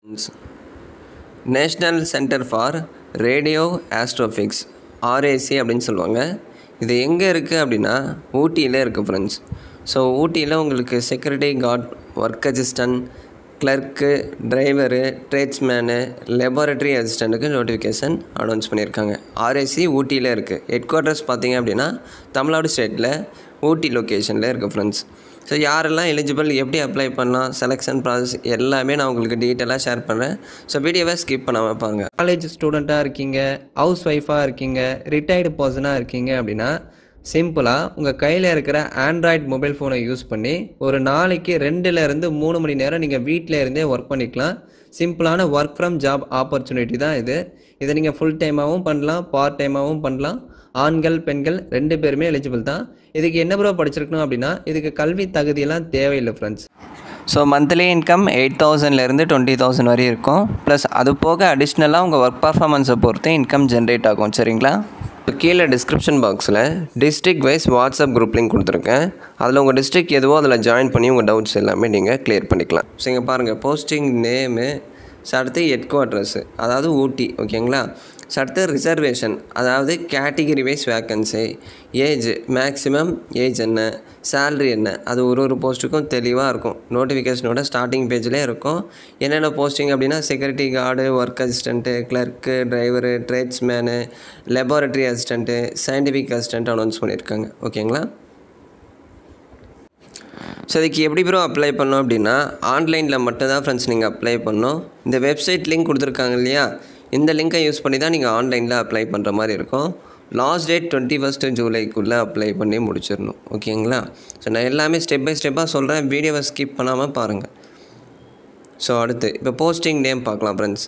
national centre for radio astrophysics RAC அப்படின்னு சொல்லுவாங்க இது எங்கே இருக்குது அப்படின்னா ஊட்டியில் இருக்குது ஃப்ரெண்ட்ஸ் ஸோ ஊட்டியில் உங்களுக்கு security guard work assistant clerk driver tradesman laboratory அசிஸ்டண்ட்டுக்கு நோட்டிஃபிகேஷன் அனௌன்ஸ் பண்ணியிருக்காங்க ஆர்ஏசி ஊட்டியில் இருக்குது ஹெட் குவார்ட்டர்ஸ் பார்த்தீங்க அப்படின்னா தமிழ்நாடு ஸ்டேட்டில் ஊட்டி லொக்கேஷனில் இருக்குது ஃப்ரெண்ட்ஸ் ஸோ யாரெல்லாம் எலிஜிபிள் எப்படி அப்ளை பண்ணலாம் செலெக்ஷன் ப்ராசஸ் எல்லாமே நான் உங்களுக்கு டீட்டெயிலாக ஷேர் பண்ணுறேன் ஸோ வீடியோவை ஸ்கிப் பண்ணாமல் பாருங்க காலேஜ் ஸ்டூடெண்ட்டாக இருக்கீங்க ஹவுஸ் ஒய்ஃபாக இருக்கீங்க ரிட்டையர்டு பர்சனாக இருக்கீங்க அப்படின்னா சிம்பிளாக உங்கள் கையில் இருக்கிற ஆண்ட்ராய்ட் மொபைல் ஃபோனை யூஸ் பண்ணி ஒரு நாளைக்கு ரெண்டுலேருந்து மூணு மணி நேரம் நீங்கள் வீட்டில் இருந்தே ஒர்க் பண்ணிக்கலாம் சிம்பிளான ஒர்க் ஃப்ரம் ஜாப் ஆப்பர்ச்சுனிட்டி தான் இது இதை நீங்கள் ஃபுல் டைமாகவும் பண்ணலாம் பார்ட் டைமாகவும் பண்ணலாம் ஆண்கள் பெண்கள் ரெண்டு பேருமே எலிஜிபிள் தான் இதுக்கு என்ன ப்ரோ படிச்சிருக்கணும் அப்படின்னா இதுக்கு கல்வி தகுதியெல்லாம் தேவையில்லை friends so monthly income eight தௌசண்ட்லேருந்து டுவெண்ட்டி தௌசண்ட் வரையும் இருக்கும் ப்ளஸ் அது போக அடிஷ்னலாக உங்கள் ஒர்க் பர்ஃபார்மன்ஸை பொறுத்து இன்கம் ஜென்ரேட் ஆகும் சரிங்களா கீழே டிஸ்கிரிப்ஷன் பாக்ஸில் district wise WhatsApp group link கொடுத்துருக்கேன் அதில் உங்கள் டிஸ்ட்ரிக்ட் எதுவோ அதில் ஜாயின் பண்ணி உங்கள் டவுட்ஸ் எல்லாமே நீங்கள் கிளியர் பண்ணிக்கலாம் ஸோ இங்கே பாருங்கள் போஸ்டிங் நேமு ஸோ அடுத்து ஹெட் குவார்ட்டர்ஸு அதாவது ஊட்டி ஓகேங்களா ஸோ அடுத்து ரிசர்வேஷன் அதாவது category wise vacancy age maximum age என்ன சேல்ரி என்ன அது ஒரு ஒரு போஸ்ட்டுக்கும் தெளிவாக இருக்கும் நோட்டிஃபிகேஷனோட ஸ்டார்டிங் பேஜ்லேயே இருக்கும் என்னென்ன போஸ்டிங் அப்படின்னா security guard work assistant clerk driver tradesman laboratory assistant scientific assistant announce பண்ணியிருக்காங்க ஓகேங்களா ஸோ இதுக்கு எப்படி ப்ரோ அப்ளை பண்ணோம் அப்படின்னா ஆன்லைனில் மட்டும்தான் ஃப்ரெண்ட்ஸ் நீங்கள் அப்ளை பண்ணணும் இந்த வெப்சைட் லிங்க் கொடுத்துருக்காங்க இல்லையா இந்த லிங்கை யூஸ் பண்ணி தான் நீங்கள் ஆன்லைனில் அப்ளை பண்ணுற மாதிரி இருக்கும் லாஸ்ட் டேட் டுவெண்ட்டி ஃபஸ்ட்டு ஜூலைக்குள்ளே அப்ளை பண்ணி முடிச்சிடணும் ஓகேங்களா ஸோ நான் எல்லாமே ஸ்டெப் பை ஸ்டெப்பாக சொல்கிறேன் வீடியோவை ஸ்கிப் பண்ணாமல் பாருங்கள் ஸோ அடுத்து இப்போ போஸ்டிங் நேம் பார்க்கலாம் ஃப்ரெண்ட்ஸ்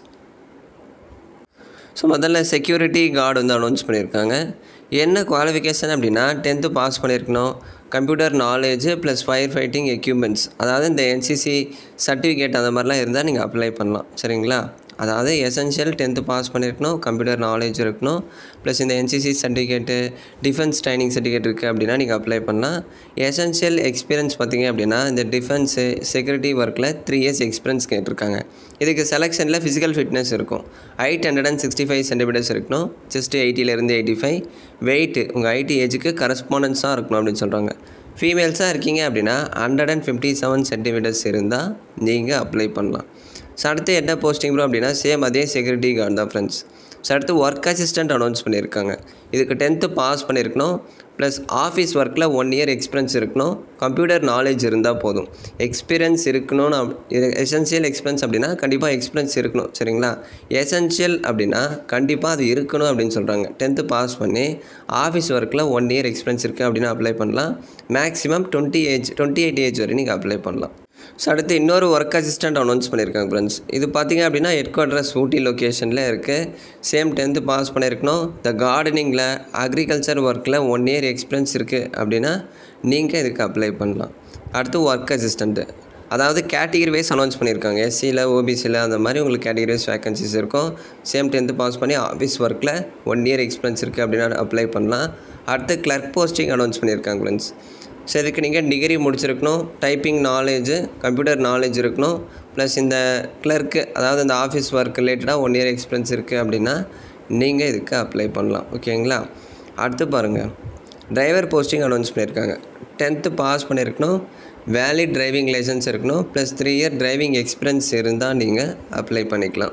ஸோ முதல்ல செக்யூரிட்டி கார்டு வந்து அனௌன்ஸ் பண்ணியிருக்காங்க என்ன குவாலிஃபிகேஷன் அப்படின்னா டென்த்து பாஸ் பண்ணியிருக்கணும் computer knowledge plus fire fighting equipments அதாவது இந்த என்சிசி சர்டிஃபிகேட் அந்த மாதிரிலாம் இருந்தால் நீங்கள் அப்ளை பண்ணலாம் சரிங்களா அதாவது எசென்ஷியல் டென்த்து பாஸ் பண்ணியிருக்கணும் கம்ப்யூட்டர் நாலேஜ் இருக்கணும் ப்ளஸ் இந்த NCC certificate defence training certificate இருக்குது அப்படின்னா நீங்கள் அப்ளை பண்ணலாம் எசென்ஷியல் எக்ஸ்பீரியன்ஸ் பார்த்தீங்க அப்படின்னா இந்த டிஃபென்ஸு செக்யூரிட்டி ஒர்க்கில் த்ரீ இயர்ஸ் எக்ஸ்பீரியன்ஸ் கேட்டிருக்காங்க இதுக்கு செலெக்ஷனில் ஃபிசிக்கல் ஃபிட்னஸ் இருக்கும் height hundred and sixty five centimetres இருக்கணும் ஜஸ்ட் எயிட்டிலேருந்து எயிட்டி ஃபைவ் வெயிட்டு உங்கள் ஐடி ஏஜுக்கு கரஸ்பாண்டன்ஸாக இருக்கணும் அப்படின்னு சொல்கிறாங்க ஃபீமேல்ஸாக இருக்கீங்க அப்படின்னா hundred and fifty seven centimetres இருந்தால் நீங்கள் அப்ளை பண்ணலாம் ஸோ அடுத்து என்ன போஸ்டிங் ப்ரோ அப்படின்னா சேம் அதே செக்யூரிட்டி கார்டு தான் ஃப்ரெண்ட்ஸ் ஸோ அடுத்து ஒர்க் அசிஸ்டன்ட் அனௌன்ஸ் பண்ணியிருக்காங்க இதுக்கு டென்த்து பாஸ் பண்ணியிருக்கணும் ப்ளஸ் ஆஃபீஸ் ஒர்க்கில் ஒன் இயர் எக்ஸ்பீரியன்ஸ் இருக்கணும் கம்ப்யூட்டர் நாலேஜ் இருந்தால் போதும் எக்ஸ்பீரியன்ஸ் இருக்கணும்னு எசென்சியல் எக்ஸ்பீரியன்ஸ் அப்படின்னா கண்டிப்பாக எக்ஸ்பீரியன்ஸ் இருக்கணும் சரிங்களா எசென்ஷியல் அப்படின்னா கண்டிப்பாக அது இருக்கணும் அப்படின்னு சொல்கிறாங்க டென்த்து பாஸ் பண்ணி ஆஃபீஸ் ஒர்க்கில் ஒன் இயர் எக்ஸ்பீரியன்ஸ் இருக்குது அப்படின்னு அப்ளை பண்ணலாம் maximum twenty age twenty eight age வரை நீங்கள் அப்ளை பண்ணலாம் ஸோ அடுத்து இன்னொரு ஒர்க் அசிஸ்டண்ட் அனௌன்ஸ் பண்ணியிருக்காங்க ஃப்ரெண்ட்ஸ் இது பார்த்தீங்க அப்படின்னா ஹெட் குவார்ட்டர்ஸ் ஊட்டி லொக்கேஷனில் இருக்குது சேம் டென்த்து பாஸ் பண்ணியிருக்கணும் இந்த கார்டனிங்கில் அக்ரிகல்ச்சர் ஒர்க்கில் ஒன் இயர் எக்ஸ்பீரியன்ஸ் இருக்குது அப்படின்னா நீங்கள் இதுக்கு அப்ளை பண்ணலாம் அடுத்து ஒர்க் அசிஸ்டண்ட்டு அதாவது கேட்டகிரி வைஸ் அனௌன்ஸ் பண்ணியிருக்காங்க எஸ்சியில் ஓபிசியில் அந்த மாதிரி உங்களுக்கு கேட்டகிரி வைஸ் வேகன்சிஸ் இருக்கும் சேம் டென்த்து பாஸ் பண்ணி ஆஃபீஸ் ஒர்க்கில் ஒன் இயர் எக்ஸ்பீரியன்ஸ் இருக்குது அப்படின்னா அப்ளை பண்ணலாம் அடுத்து கிளர்க் போஸ்டிங் அனௌன்ஸ் பண்ணியிருக்காங்க ஃப்ரெண்ட்ஸ் ஸோ இதுக்கு நீங்கள் டிகிரி முடிச்சிருக்கணும் டைப்பிங் நாலேஜு கம்ப்யூட்டர் நாலேஜ் இருக்கணும் ப்ளஸ் இந்த கிளர்க்கு அதாவது இந்த ஆஃபீஸ் ஒர்க் ரிலேட்டடாக ஒன் இயர் எக்ஸ்பீரியன்ஸ் இருக்குது அப்படின்னா நீங்கள் இதுக்கு அப்ளை பண்ணலாம் ஓகேங்களா அடுத்து பாருங்கள் டிரைவர் போஸ்டிங் அனௌன்ஸ் பண்ணியிருக்காங்க டென்த்து பாஸ் பண்ணியிருக்கணும் வேலிட் டிரைவிங் லைசன்ஸ் இருக்கணும் plus three year driving experience இருந்தால் நீங்கள் அப்ளை பண்ணிக்கலாம்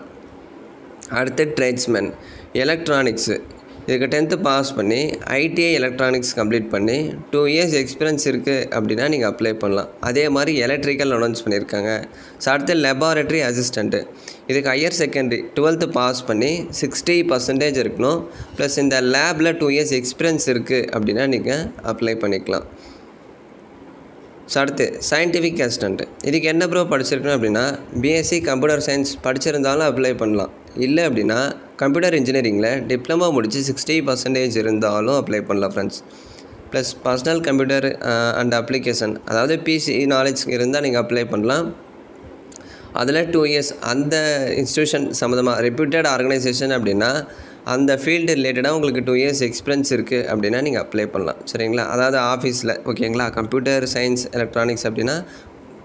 அடுத்து ட்ரேட்ஸ்மேன் எலக்ட்ரானிக்ஸு இதுக்கு டென்த்து பாஸ் பண்ணி ஐடிஐ எலக்ட்ரானிக்ஸ் கம்ப்ளீட் பண்ணி டூ இயர்ஸ் எக்ஸ்பீரியன்ஸ் இருக்குது அப்படின்னா நீங்கள் அப்ளை பண்ணலாம் அதே மாதிரி எலக்ட்ரிக்கல் அனௌன்ஸ் பண்ணியிருக்காங்க ஸோ அடுத்து லெபார்ட்டரி அசிஸ்டண்ட்டு இதுக்கு ஹையர் செகண்டரி டுவெல்த்து பாஸ் பண்ணி சிக்ஸ்டி பர்சன்டேஜ் இருக்கணும் ப்ளஸ் இந்த லேபில் டூ இயர்ஸ் எக்ஸ்பீரியன்ஸ் இருக்குது அப்படின்னா நீங்கள் அப்ளை பண்ணிக்கலாம் ஸோ அடுத்து சயின்டிஃபிக் அசிஸ்டண்ட்டு இதுக்கு என்ன ப்ரோ படிச்சிருக்கணும் அப்படின்னா பிஎஸ்சி கம்ப்யூட்டர் சயின்ஸ் படிச்சிருந்தாலும் அப்ளை பண்ணலாம் இல்லை அப்படின்னா கம்ப்யூட்டர் இன்ஜினியரிங்கில் டிப்ளமோ முடித்து சிக்ஸ்டி பர்சன்டேஜ் இருந்தாலும் அப்ளை பண்ணலாம் friends plus personal computer and application அதாவது பிசி நாலேஜ் இருந்தால் நீங்கள் அப்ளை பண்ணலாம் அதில் டூ இயர்ஸ் அந்த இன்ஸ்டியூஷன் சம்மந்தமாக ரெப்யூட்டட் ஆர்கனைசேஷன் அப்படின்னா அந்த ஃபீல்டு ரிலேட்டடாக உங்களுக்கு டூ இயர்ஸ் எக்ஸ்பீரியன்ஸ் இருக்குது அப்படின்னா நீங்கள் அப்ளை பண்ணலாம் சரிங்களா அதாவது ஆஃபீஸில் ஓகேங்களா கம்ப்யூட்டர் சயின்ஸ் எலக்ட்ரானிக்ஸ் அப்படின்னா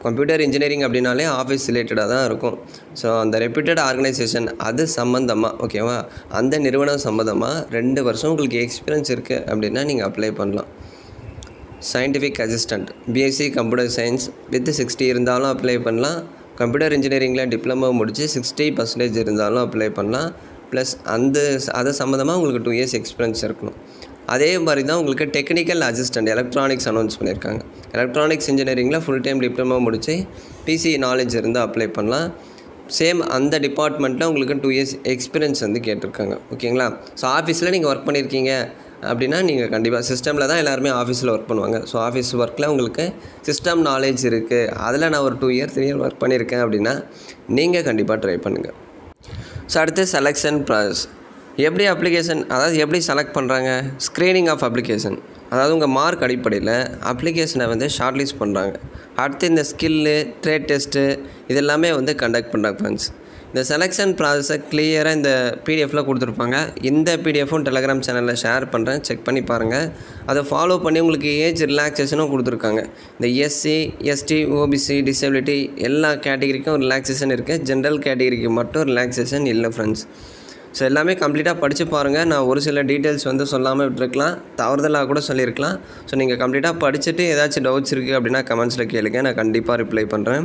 கம்ப்யூட்டர் இன்ஜினியரிங் அப்படின்னாலே ஆஃபீஸ் ரிலேட்டடாக தான் இருக்கும் ஸோ அந்த ரெப்யூட்டட் ஆர்கனைசேஷன் அது சம்மந்தமாக ஓகேவா அந்த நிறுவனம் சம்மந்தமாக ரெண்டு வருஷம் உங்களுக்கு எக்ஸ்பீரியன்ஸ் இருக்குது அப்படின்னா நீங்கள் அப்ளை பண்ணலாம் scientific assistant BSc computer science with sixty இருந்தாலும் அப்ளை பண்ணலாம் கம்ப்யூட்டர் இன்ஜினியரிங்கில் டிப்ளமோ முடித்து சிக்ஸ்டி பர்சன்டேஜ் இருந்தாலும் அப்ளை பண்ணலாம் ப்ளஸ் அந்த அது சம்மந்தமாக உங்களுக்கு டூ இயர்ஸ் எக்ஸ்பீரியன்ஸ் இருக்கணும் அதே மாதிரி தான் உங்களுக்கு டெக்னிக்கல் அசிஸ்டண்ட் எலக்ட்ரானிக்ஸ் அனௌன்ஸ் பண்ணியிருக்காங்க எலக்ட்ரானிக்ஸ் இன்ஜினியரிங்கில் ஃபுல் டைம் டிப்ளமோ முடித்து பிசி நாலேஜ் இருந்தால் அப்ளை பண்ணலாம் சேம் அந்த டிபார்ட்மெண்ட்டில் உங்களுக்கு டூ இயர்ஸ் எக்ஸ்பீரியன்ஸ் வந்து கேட்டிருக்காங்க ஓகேங்களா ஸோ ஆஃபீஸில் நீங்கள் ஒர்க் பண்ணியிருக்கீங்க அப்படின்னா நீங்கள் கண்டிப்பாக சிஸ்டமில் தான் எல்லாருமே ஆஃபீஸில் ஒர்க் பண்ணுவாங்க ஸோ ஆஃபீஸ் ஒர்க்கில் உங்களுக்கு சிஸ்டம் நாலேஜ் இருக்குது அதில் நான் ஒரு two year three year work பண்ணியிருக்கேன் அப்படின்னா நீங்கள் கண்டிப்பாக ட்ரை பண்ணுங்கள் ஸோ அடுத்து செலெக்ஷன் ப்ராசஸ் எப்படி அப்ளிகேஷன் அதாவது எப்படி செலக்ட் பண்ணுறாங்க ஸ்க்ரீனிங் ஆஃப் அப்ளிகேஷன் அதாவது உங்கள் மார்க் அடிப்படையில் அப்ளிகேஷனை வந்து ஷார்ட் லிஸ்ட் பண்ணுறாங்க அடுத்து இந்த ஸ்கில்லு ட்ரேட் டெஸ்ட்டு இதெல்லாமே வந்து கண்டக்ட் பண்ணுறாங்க ஃப்ரெண்ட்ஸ் இந்த செலெக்ஷன் ப்ராசஸை கிளியராக இந்த பிடிஎஃப்பில் கொடுத்துருப்பாங்க இந்த பிடிஎஃப்பும் டெலகிராம் சேனலில் ஷேர் பண்ணுறேன் செக் பண்ணி பாருங்கள் அதை ஃபாலோ பண்ணி உங்களுக்கு ஏஜ் ரிலாக்ஸேஷனும் கொடுத்துருக்காங்க இந்த எஸ்சி எஸ்டி ஓபிசி டிசபிலிட்டி எல்லா கேட்டகரிக்கும் ரிலாக்ஸேஷன் இருக்குது ஜென்ரல் கேட்டகரிக்கு மட்டும் ரிலாக்ஸேஷன் இல்லை ஃப்ரெண்ட்ஸ் ஸோ எல்லாமே கம்ப்ளீட்டாக படித்து பாருங்கள் நான் ஒரு சில டீட்டெயில்ஸ் வந்து சொல்லாமல் விட்டுருக்கலாம் தவறுதலாக கூட சொல்லியிருக்கலாம் ஸோ நீங்கள் கம்ப்ளீட்டாக படிச்சுட்டு ஏதாச்சும் டவுட்ஸ் இருக்குது அப்படின்னா கமெண்ட்ஸில் கேளுங்க நான் கண்டிப்பாக ரிப்ளை பண்ணுறேன்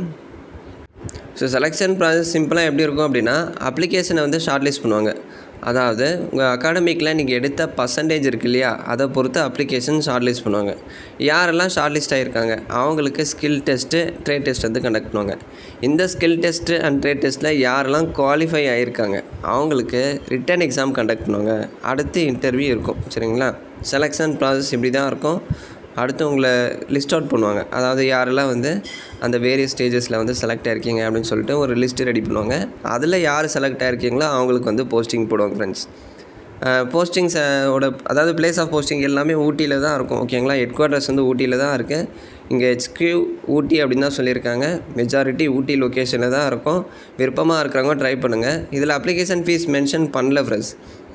ஸோ செலெக்ஷன் ப்ராசஸ் சிம்பிளாக எப்படி இருக்கும் அப்படின்னா அப்ளிகேஷனை வந்து ஷார்ட் லிஸ்ட் பண்ணுவாங்க அதாவது உங்கள் அகாடமிக்கில் நீங்கள் எடுத்த பர்சன்டேஜ் இருக்கு இல்லையா அதை பொறுத்து அப்ளிகேஷன் ஷார்ட் லிஸ்ட் பண்ணுவாங்க யாரெல்லாம் ஷார்ட் லிஸ்ட் ஆகியிருக்காங்க அவங்களுக்கு ஸ்கில் டெஸ்ட்டு ட்ரேட் டெஸ்ட் வந்து கண்டக்ட் பண்ணுவாங்க இந்த ஸ்கில் டெஸ்ட்டு அண்ட் ட்ரேட் டெஸ்ட்டில் யாரெல்லாம் குவாலிஃபை ஆகியிருக்காங்க அவங்களுக்கு ரிட்டன் எக்ஸாம் கண்டக்ட் பண்ணுவாங்க அடுத்து இன்டர்வியூ இருக்கும் சரிங்களா செலெக்ஷன் ப்ராசஸ் இப்படி தான் இருக்கும் அடுத்து உங்களை லிஸ்ட் அவுட் பண்ணுவாங்க அதாவது யாரெல்லாம் வந்து அந்த வேரியஸ் ஸ்டேஜஸில் வந்து செலக்ட் ஆயிருக்கீங்க அப்படின்னு சொல்லிட்டு ஒரு லிஸ்ட்டு ரெடி பண்ணுவாங்க அதில் யார் செலக்ட் ஆயிருக்கீங்களோ அவங்களுக்கு வந்து போஸ்டிங் போடுவாங்க ஃப்ரெண்ட்ஸ் போஸ்டிங்ஸோட அதாவது பிளேஸ் ஆஃப் போஸ்டிங் எல்லாமே ஊட்டியில் தான் இருக்கும் ஓகேங்களா ஹெட் குவார்ட்டர்ஸ் வந்து ஊட்டியில் தான் இருக்குது இங்கே ஹெச்கியூ ஊட்டி அப்படின்னு தான் சொல்லியிருக்காங்க மெஜாரிட்டி ஊட்டி லொக்கேஷனில் தான் இருக்கும் விருப்பமாக இருக்கிறவங்க ட்ரை பண்ணுங்கள் இதில் அப்ளிகேஷன் ஃபீஸ் மென்ஷன் பண்ணல ஃப்ரெண்ட்ஸ்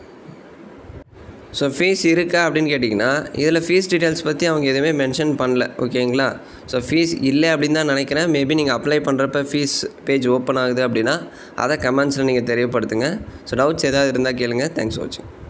ஸோ ஃபீஸ் இருக்கா அப்படின்னு கேட்டிங்கன்னா இதில் ஃபீஸ் டீட்டெயில்ஸ் பற்றி அவங்க எதுவுமே மென்ஷன் பண்ணல ஓகேங்களா ஸோ ஃபீஸ் இல்லை அப்படின்னு தான் நினைக்கிறேன் மேபி நீங்கள் அப்ளை பண்ணுறப்ப ஃபீஸ் பேஜ் ஓப்பன் ஆகுது அப்படின்னா அதை கமெண்ட்ஸில் நீங்கள் தெரியப்படுத்துங்க ஸோ டவுட்ஸ் ஏதாவது இருந்தால் கேளுங்க தேங்க்ஸ் ஃபார் வாட்சிங்